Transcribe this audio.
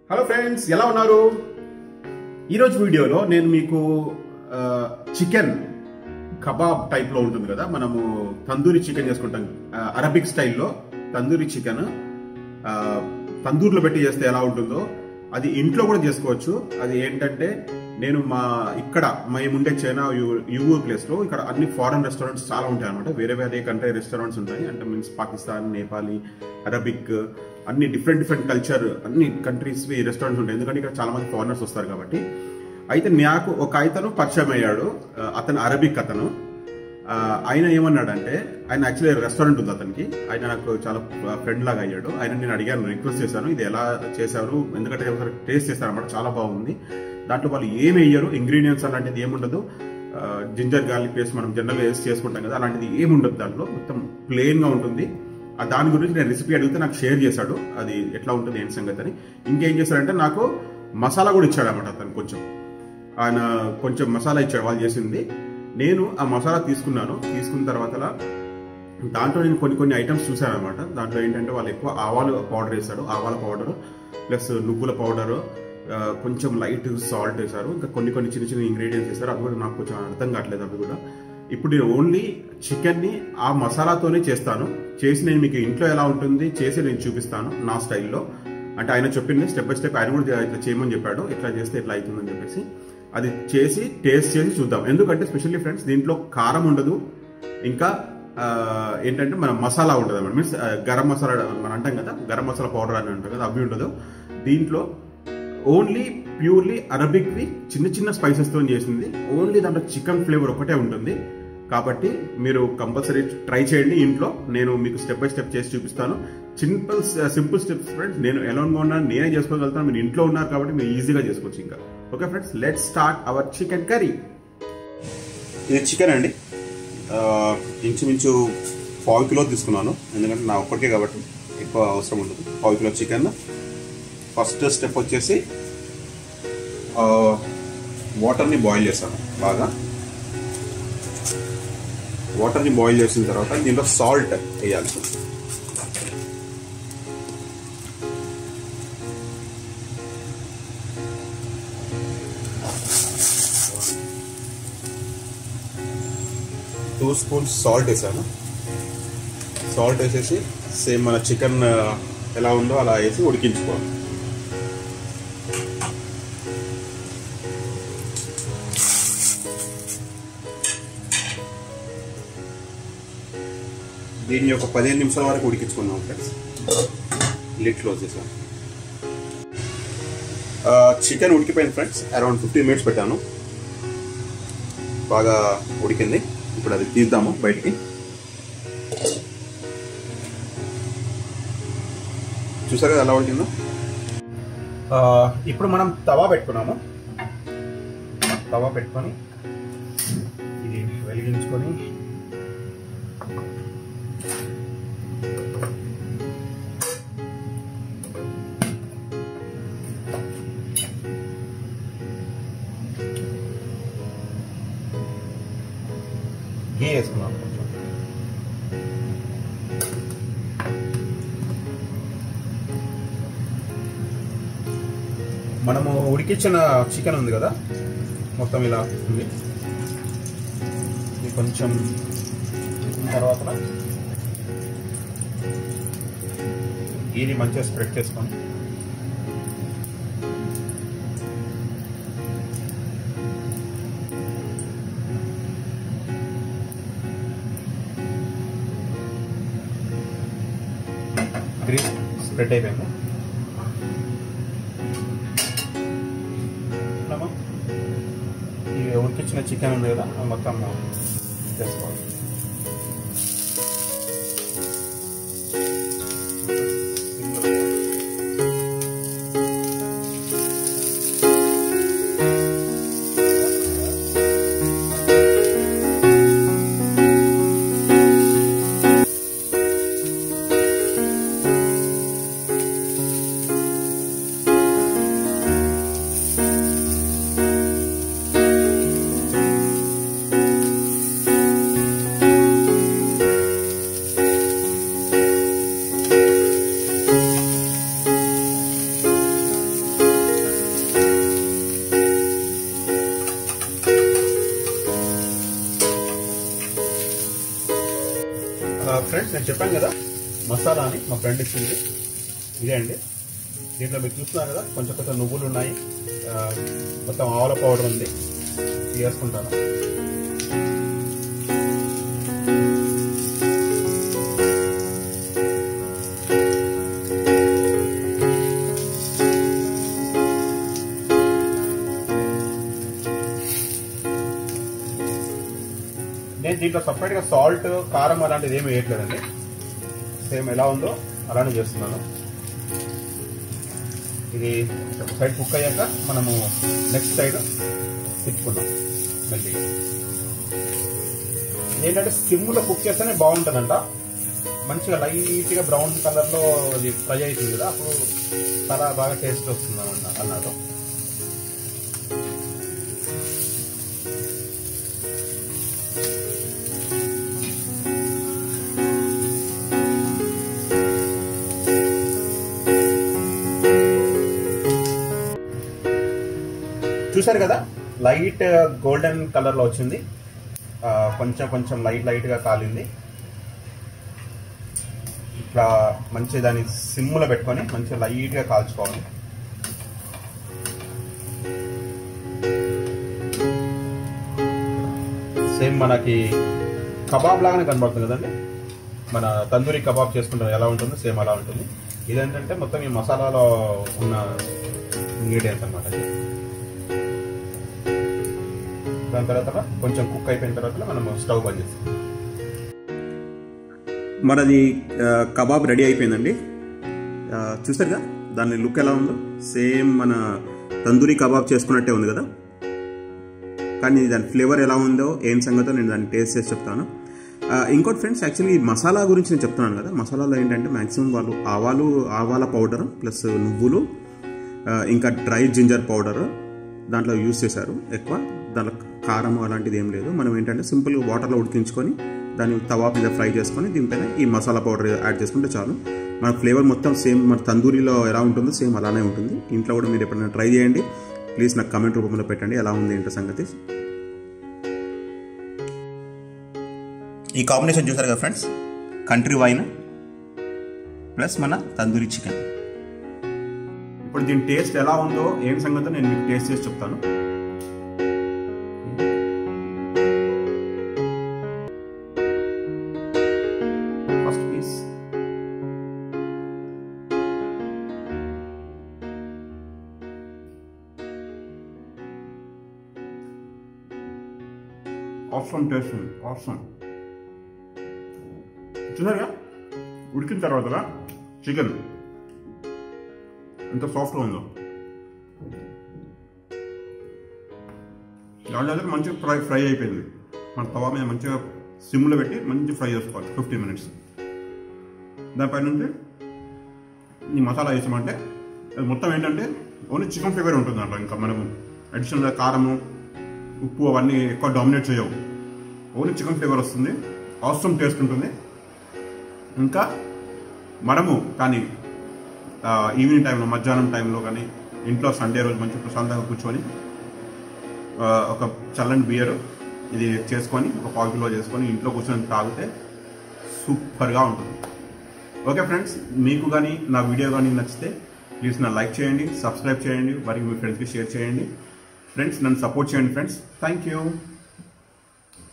hello friends ఎలా ఉన్నారు ఈరోజు వీడియోలో నేను మీకు ఆ, చికెన్ కబాబ్ టైప్లో ఉంటుంది కదా మనము తందూరి చికెన్ చేసుకుంటాం ఆ, అరబిక్ స్టైల్లో తందూరి చికెన్ ఆ, తందూరులో పెట్టి చేస్తే ఎలా ఉంటుందో అది ఇంట్లో కూడా చేసుకోవచ్చు అది ఏంటంటే నేను మా ఇక్కడ మేముండే చైనా యువూ ప్లేస్లో ఇక్కడ అన్ని ఫారెన్ రెస్టారెంట్స్ చాలా ఉంటాయి అనమాట వేరే వేరే కంట్రీ రెస్టారెంట్స్ ఉంటాయి అంటే మీన్స్ పాకిస్తాన్ నేపాలీ అరబిక్ అన్ని డిఫరెంట్ డిఫరెంట్ కల్చర్ అన్ని కంట్రీస్ రెస్టారెంట్స్ ఉంటాయి ఎందుకంటే ఇక్కడ చాలా మంది ఫారినర్స్ వస్తారు కాబట్టి అయితే నాకు ఒక అతను పరిచయం అయ్యాడు ఆ, అతను అరబిక్ అతను ఆ, ఆయన ఏమన్నాడంటే ఆయన యాక్చువల్లీ రెస్టారెంట్ ఉంది అతనికి ఆయన నాకు చాలా ఫ్రెండ్ లాగా అయ్యాడు ఆయన నేను అడిగాను రిక్వెస్ట్ చేశాను ఇది ఎలా చేశారు ఎందుకంటే ఒకసారి టేస్ట్ చేశారు అనమాట చాలా బాగుంది దాంట్లో వాళ్ళు ఏమి వేయరు ఇంగ్రీడియంట్స్ అలాంటిది ఏముండదు జింజర్ గార్లిక్ పేస్ట్ మనం జనరల్గా వేసి చేసుకుంటాం కదా అలాంటిది ఏముండదు దాంట్లో మొత్తం ప్లెయిన్ గా ఉంటుంది ఆ దాని గురించి నేను రెసిపీ అడిగితే నాకు షేర్ చేశాడు అది ఎట్లా ఉంటుంది ఏంటి సంగతి అని ఇంకేం చేశాడంటే నాకు మసాలా కూడా ఇచ్చాడు అనమాట అతను కొంచెం ఆయన కొంచెం మసాలా ఇచ్చాడు వాళ్ళు చేసింది నేను ఆ మసాలా తీసుకున్నాను తీసుకున్న తర్వాత దాంట్లో నేను కొన్ని కొన్ని ఐటమ్స్ చూశాను అనమాట దాంట్లో ఏంటంటే వాళ్ళు ఎక్కువ ఆవాలు పౌడర్ వేశారు ఆవాల పౌడర్ ప్లస్ నువ్వుల పౌడర్ కొంచెం లైట్ సాల్ట్ వేశారు ఇంకా కొన్ని కొన్ని చిన్న చిన్న ఇంగ్రీడియంట్స్ వేశారు అది కూడా నాకు కొంచెం అర్థం కావట్లేదు అవి కూడా ఇప్పుడు నేను ఓన్లీ చికెన్ని ఆ మసాలాతోనే చేస్తాను చేసి నేను మీకు ఇంట్లో ఎలా ఉంటుంది చేసి నేను చూపిస్తాను నా స్టైల్లో అంటే ఆయన చెప్పింది స్టెప్ బై స్టెప్ ఆయన కూడా ఇట్లా చేయమని చెప్పాడు ఇట్లా చేస్తే ఇట్లా అవుతుందని చెప్పేసి అది చేసి టేస్ట్ చేసి చూద్దాం ఎందుకంటే స్పెషల్లీ ఫ్రెండ్స్ దీంట్లో కారం ఉండదు ఇంకా ఆ, ఏంటంటే మన మసాలా ఉండదు అనమాట మీన్స్ గరం మసాలా మనం అంటాం కదా గరం మసాలా పౌడర్ అని అంటాం కదా అవి ఉండదు దీంట్లో ఓన్లీ ప్యూర్లీ అరబిక్వి చిన్న చిన్న స్పైసెస్ తో చేసింది ఓన్లీ దాంట్లో చికెన్ ఫ్లేవర్ ఒకటే ఉంటుంది కాబట్టి మీరు కంపల్సరీ ట్రై చేయండి ఇంట్లో నేను మీకు స్టెప్ బై స్టెప్ చేసి చూపిస్తాను సింపుల్ సింపుల్ స్టెప్స్ ఫ్రెండ్స్ నేను ఎలోన్గా ఉన్నాను నేనే చేసుకోగలుగుతాను మీరు ఇంట్లో ఉన్నారు కాబట్టి మీరు ఈజీగా చేసుకోవచ్చు ఇంకా okay friends let start our chicken curry ఇది చికెన్ అండి ఆ, ఇంచుమించు పావు కిలో తీసుకున్నాను ఎందుకంటే నా ఒక్కడికే కాబట్టి ఎక్కువ అవసరం ఉండదు పావు కిలో చికెన్ ఫస్ట్ స్టెప్ వచ్చేసి ఆ, వాటర్ని బాయిల్ చేశాను బాగా వాటర్ని బాయిల్ చేసిన తర్వాత దీంట్లో సాల్ట్ వేయాలి టూ స్పూన్స్ సాల్ట్ వేసాను సాల్ట్ వేసేసి సేమ్ మన చికెన్ ఎలా ఉందో అలా వేసి ఉడికించుకోవాలి దీన్ని ఒక పదిహేను నిమిషాల వరకు ఉడికించుకున్నాం ఫ్రెండ్స్ లిట్ క్లోజ్ చేసాం చికెన్ ఉడికిపోయింది ఫ్రెండ్స్ అరౌండ్ ఫిఫ్టీన్ మినిట్స్ పెట్టాను బాగా ఉడికింది ఇప్పుడు అది తీద్దాము బయటికి చూసారు కదా ఎలా ఉడికిందో ఇప్పుడు మనం తవా పెట్టుకున్నాము తవా పెట్టుకొని ఇది వెలిగించుకొని గీ వేసుకున్నాం కొంచెం మనము ఉడికించిన చికెన్ ఉంది కదా మొత్తం ఇలా ఉంది ఇది కొంచెం ఉడికిన తర్వాత గీని మంచిగా స్ప్రెడ్ చేసుకొని గ్రీన్ స్ప్రెడ్ అయిపోయింది మనము ఈ ఉడికించిన చికెన్ ఉంది కదా అది మొత్తం చేసుకోవాలి ఫ్రెండ్స్ నేను చెప్పాను కదా మసాలా అని మా ఫ్రెండ్ ఇచ్చింది ఇదే అండి దీంట్లో మీరు చూస్తున్నారు కదా కొంచెం కొంచెం నువ్వులు ఉన్నాయి ఆ, మొత్తం ఆవుల పౌడర్ ఉంది ఇది వేసుకుంటాను నేను దీంట్లో సపరేట్గా సాల్ట్ కారం అలాంటిది ఏమి వేయట్లేదండి సేమ్ ఎలా ఉందో అలానే చేస్తున్నాను ఇది ఒక సైడ్ కుక్ అయ్యాక మనము నెక్స్ట్ సైడ్ తిప్పుకున్నాం మెల్లిగా ఏంటంటే స్కిమ్లో కుక్ చేస్తేనే బాగుంటుందంట మంచిగా లైట్గా బ్రౌన్ కలర్లో అది ఫ్రై అవుతుంది కదా అప్పుడు చాలా బాగా టేస్ట్ వస్తుంది అన్న అన్నారు చూసారు కదా లైట్ గోల్డెన్ కలర్ లో వచ్చింది ఆ, కొంచెం కొంచెం లైట్ లైట్ గా కాలింది ఇట్లా మంచి దాన్ని సిమ్లో పెట్టుకొని మంచిగా లైట్ గా కాల్చుకోవాలి సేమ్ మనకి కబాబ్ లాగానే కనబడుతుంది కదండి మన తందూరి కబాబ్ చేసుకుంటాం ఎలా ఉంటుందో సేమ్ అలా ఉంటుంది ఇదేంటంటే మొత్తం ఈ మసాలాలో ఉన్న ఇంగ్రీడియంట్స్ అనమాట దాని తర్వాత కొంచెం కుక్ అయిపోయిన తర్వాత మనం స్టవ్ బంద్ చేస్తాం మనది ఆ, కబాబ్ రెడీ అయిపోయిందండి ఆ, చూసారుగా దాని లుక్ ఎలా ఉందో సేమ్ మన తందూరి కబాబ్ చేసుకున్నట్టే ఉంది కదా కానీ దాని ఫ్లేవర్ ఎలా ఉందో ఏం సంగతో నేను దాన్ని టేస్ట్ చేసి చెప్తాను ఆ, ఇంకోటి ఫ్రెండ్స్ యాక్చువల్లీ ఈ మసాలా గురించి నేను చెప్తున్నాను కదా మసాలాలో ఏంటంటే మ్యాక్సిమం వాళ్ళు ఆవాలు ఆవాల పౌడర్ ప్లస్ నువ్వులు ఆ, ఇంకా డ్రై జింజర్ పౌడర్ దాంట్లో యూస్ చేశారు ఎక్కువ దాంట్లో కారం అలాంటిది ఏం లేదు మనం ఏంటంటే సింపుల్గా వాటర్లో ఉడికించుకొని దాన్ని తవా మీద ఫ్రై చేసుకొని దీనిపైన ఈ మసాలా పౌడర్ యాడ్ చేసుకుంటే చాలు మన ఫ్లేవర్ మొత్తం సేమ్ మన తందూరిలో ఎలా ఉంటుందో సేమ్ అలానే ఉంటుంది ఇంట్లో కూడా మీరు ఎప్పుడైనా ట్రై చేయండి ప్లీజ్ నాకు కమెంట్ రూపంలో పెట్టండి ఎలా ఉంది ఏంటో సంగతి ఈ కాంబినేషన్ చూసారు కదా ఫ్రెండ్స్ కంట్రీ వైన్ ప్లస్ మన తందూరి చికెన్ ఇప్పుడు దీని టేస్ట్ ఎలా ఉందో ఏం సంగతో నేను మీకు టేస్ట్ చేసి చెప్తాను ఫస్ట్ పీస్ ఆసమ్ టేస్ట్ ఉంది ఆసమ్ చూసారుగా ఉడికిన తర్వాత చికెన్ ఎంత సాఫ్ట్గా ఉందో దాంట్లో అయితే మంచిగా ఫ్రై ఫ్రై అయిపోయింది మన తవా మీద మంచిగా సిమ్లో పెట్టి మంచి ఫ్రై చేసుకోవాలి ఫిఫ్టీన్ మినిట్స్ దానిపై నుంచి ఈ మసాలా వేసామంటే అది మొత్తం ఏంటంటే ఓన్లీ చికెన్ ఫ్లేవర్ ఉంటుంది దాంట్లో ఇంకా మనము అడిషనల్గా కారము ఉప్పు అవన్నీ ఎక్కువ డామినేట్ చేయవు ఓన్లీ చికెన్ ఫ్లేవర్ వస్తుంది అవసరం టేస్ట్ ఉంటుంది ఇంకా మనము కానీ ఆ, ఈవినింగ్ టైంలో మధ్యాహ్నం టైంలో కానీ ఇంట్లో సండే రోజు మంచి ప్రశాంతంగా కూర్చొని ఆ, ఒక చల్లని బియర్ ఇది చేసుకొని ఒక పావు కిలో చేసుకొని ఇంట్లో కూర్చొని తాగితే సూపర్గా ఉంటుంది ఓకే ఫ్రెండ్స్ మీకు కానీ నా వీడియో కానీ నచ్చితే ప్లీజ్ నా లైక్ చేయండి సబ్స్క్రైబ్ చేయండి మరియు మీ ఫ్రెండ్స్కి షేర్ చేయండి ఫ్రెండ్స్ నన్ను సపోర్ట్ చేయండి ఫ్రెండ్స్ థ్యాంక్ యూ